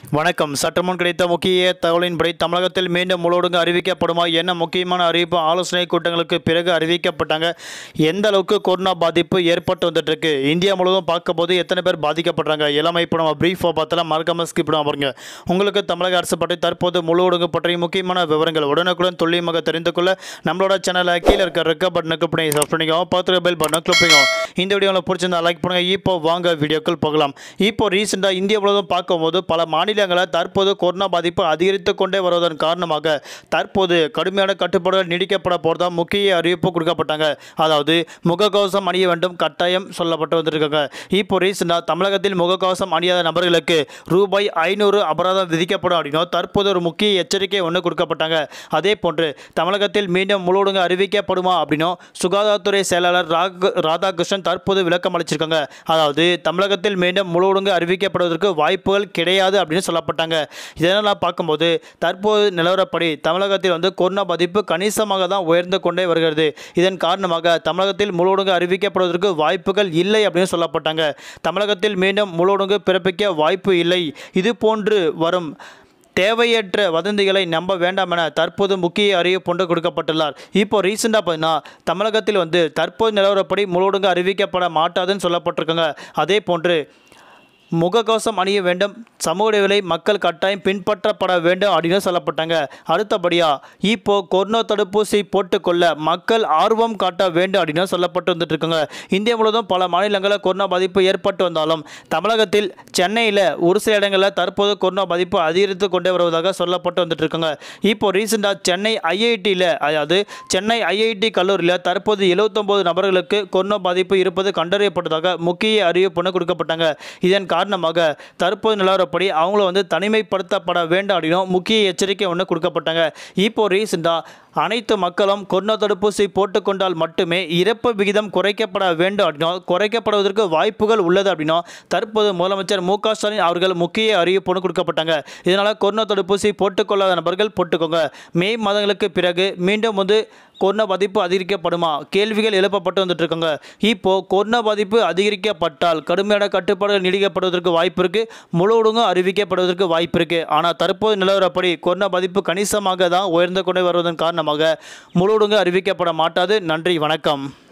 வணக்கம் சற்றுமுன் கிடைத்த முக்கிய தகவலின்படி தமிழகத்தில் மீண்டும் முழுவதுங்க அறிவிக்கப்படுமா என்ன முக்கியமான அறிவிப்பு ஆலோசனை கூட்டங்களுக்கு பிறகு அறிவிக்கப்பட்டாங்க எந்த அளவுக்கு கொரோனா பாதிப்பு ஏற்பட்டு வந்துட்டு இருக்கு இந்தியா முழுவதும் பார்க்கும்போது எத்தனை பேர் பாதிக்கப்படுறாங்க எல்லாமே இப்போ நம்ம பிரீஃபாக பார்த்தலாம் மறக்காம ஸ்கிப் பண்ணாம பாருங்க உங்களுக்கு தமிழக அரசு பற்றி தற்போது முழு ஒடுங்கு பற்றிய முக்கியமான விவரங்கள் உடனுக்குடன் துல்லியமாக தெரிந்து கொள்ள நம்மளோட சேனலை கீழே இருக்க ரெக்க பட்டனை கிளிக் பண்ணி சப்ஸ்கிரைப் பண்ணிக்கோங்க பார்த்து பெல் பட்டனை கிளிக் பண்ணிக்கோங்க இந்த வீடியோவில் பிடிச்சிருந்தா லைக் பண்ணுங்க இப்போ வாங்க வீடியோக்கள் போகலாம் இப்போ ரீசெண்டாக இந்தியா முழுவதும் பார்க்கும்போது பல மாநிலங்களில் தற்போது கொரோனா பாதிப்பு அதிகரித்து கொண்டே வருவதன் காரணமாக தற்போது கடுமையான கட்டுப்பாடுகள் நீடிக்கப்பட போகிறதா முக்கிய அறிவிப்பு கொடுக்கப்பட்டாங்க அதாவது முகக்கவசம் அணிய வேண்டும் கட்டாயம் சொல்லப்பட்டு வந்திருக்காங்க இப்போ ரீசெண்டாக தமிழகத்தில் முகக்கவசம் அணியாத நபர்களுக்கு ரூபாய் ஐநூறு அபராதம் விதிக்கப்படும் அப்படின்னா தற்போது ஒரு முக்கிய எச்சரிக்கை ஒன்று கொடுக்கப்பட்டாங்க அதே போன்று தமிழகத்தில் மீண்டும் முழுவதுங்க அறிவிக்கப்படுமா அப்படின்னும் சுகாதாரத்துறை செயலாளர் ராக் ராதாகிருஷ்ணன் தற்போது விளக்கம் அளிச்சிருக்காங்க அதாவது தமிழகத்தில் மீண்டும் முழுவதுங்க அறிவிக்கப்படுவதற்கு வாய்ப்புகள் கிடையாது அப்படின்னு சொல்லப்பட்டாங்க இதனால் பார்க்கும்போது தற்போது நிலவரப்படி தமிழகத்தில் வந்து கொரோனா பாதிப்பு கணிசமாக தான் உயர்ந்து கொண்டே வருகிறது இதன் காரணமாக தமிழகத்தில் முழுவதுங்க அறிவிக்கப்படுவதற்கு வாய்ப்புகள் இல்லை அப்படின்னு சொல்லப்பட்டாங்க தமிழகத்தில் மீண்டும் முழுவதுங்க பிறப்பிக்க வாய்ப்பு இல்லை இது போன்று வரும் தேவையற்ற வதந்திகளை நம்ப வேண்டாம் என தற்போது முக்கிய அறிவிப்பு ஒன்று கொடுக்கப்பட்டுள்ளார் இப்போ ரீசெண்டாக பார்த்தீங்கன்னா தமிழகத்தில் வந்து தற்போது நிலவரப்படி முழுவதுங்க அறிவிக்கப்பட மாட்டாதுன்னு சொல்லப்பட்டிருக்காங்க அதே போன்று முகக்கவசம் அணிய வேண்டும் சமூக இடைவெளி மக்கள் கட்டாயம் பின்பற்றப்பட வேண்டும் அப்படின்னு சொல்லப்பட்டாங்க அடுத்தபடியாக இப்போ கொரோனா தடுப்பூசி போட்டுக்கொள்ள மக்கள் ஆர்வம் காட்ட வேண்டும் அப்படின்னு சொல்லப்பட்டு வந்துட்டு இருக்காங்க இந்தியா முழுவதும் பல மாநிலங்களில் கொரோனா பாதிப்பு ஏற்பட்டு வந்தாலும் தமிழகத்தில் சென்னையில் ஒரு சில இடங்களில் தற்போது கொரோனா பாதிப்பு அதிகரித்து கொண்டே வருவதாக சொல்லப்பட்டு வந்துட்டு இருக்காங்க இப்போ ரீசெண்டாக சென்னை ஐஐடியில் அதாவது சென்னை ஐஐடி கல்லூரியில் தற்போது எழுபத்தொம்போது நபர்களுக்கு கொரோனா பாதிப்பு இருப்பது கண்டறியப்பட்டதாக முக்கிய அறிவிப்பு கொடுக்கப்பட்டாங்க இதன் காரணமாக தற்போது நிலவரப்படி அவங்கள வந்து தனிமைப்படுத்தப்பட வேண்டும் அப்படின்னும் முக்கிய எச்சரிக்கை ஒன்று கொடுக்கப்பட்டாங்க இப்போ ரீசெண்டாக அனைத்து மக்களும் கொரோனா தடுப்பூசி போட்டுக்கொண்டால் மட்டுமே இறப்பு விகிதம் குறைக்கப்பட வேண்டும் அப்படின்னா குறைக்கப்படுவதற்கு வாய்ப்புகள் உள்ளது அப்படின்னா தற்போது முதலமைச்சர் மு க ஸ்டாலின் அவர்கள் முக்கிய அறிவிப்பு ஒன்று கொடுக்கப்பட்டாங்க இதனால் கொரோனா தடுப்பூசி போட்டுக்கொள்ளாத நபர்கள் போட்டுக்கோங்க மே மாதங்களுக்கு பிறகு மீண்டும் வந்து கொரோனா பாதிப்பு அதிகரிக்கப்படுமா கேள்விகள் எழுப்பப்பட்டு வந்துட்டு இருக்காங்க இப்போ கொரோனா பாதிப்பு அதிகரிக்கப்பட்டால் கடுமையான கட்டுப்பாடுகள் நீடிக்கப்படுவதற்கு வாய்ப்பு இருக்கு முழு ஒடுங்கும் அறிவிக்கப்படுவதற்கு வாய்ப்பு இருக்கு ஆனால் தற்போது நிலவரப்படி கொரோனா பாதிப்பு கணிசமாக தான் உயர்ந்து கொண்டே வருவதன் காரணமாக முழு ஒடுங்கு அறிவிக்கப்பட மாட்டாது நன்றி வணக்கம்